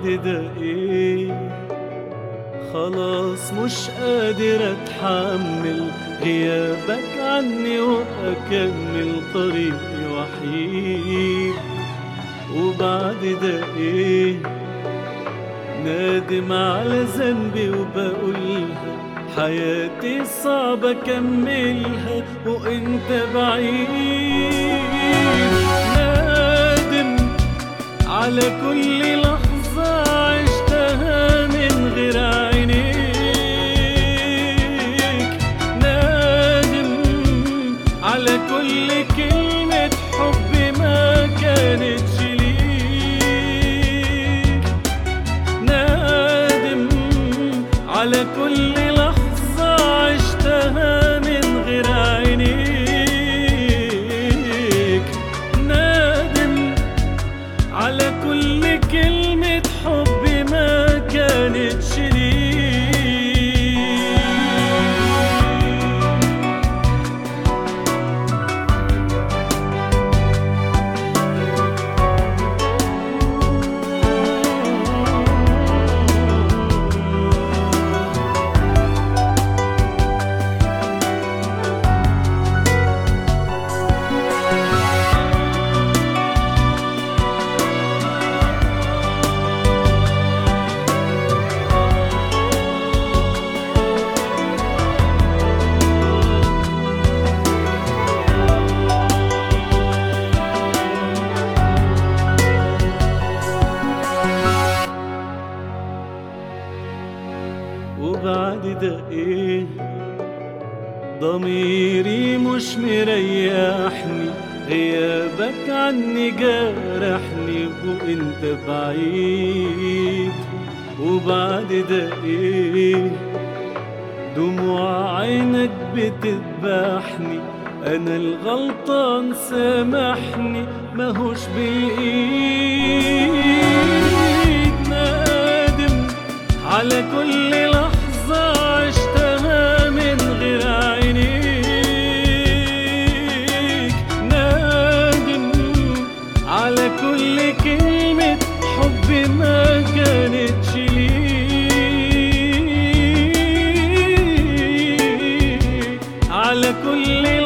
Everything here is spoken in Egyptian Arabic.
وبعد ده ايه خلاص مش قادر اتحمل غيابك عني واكمل طريقي وحيد وبعد ده ايه نادم على ذنبي وبقولها حياتي صعبة أكملها وانت بعيد نادم على كل لحظة عشتها من غير عينيك نادم على كل كلمة حب ما كانتش ليك نادم على كل لحظة عشتها من غير عينيك نادم على كل كلمة حب ما كانتش ليك وبعد ده ايه ضميري مش مريحني غيابك عني جرحني وانت بعيد وبعد ده ايه دموع عينك بتذبحني انا الغلطان سامحني ماهوش بالايد نادم على كل لحظة عشتها من غير عينيك نادم على كل كلمة حب ما كانتش ليك على كل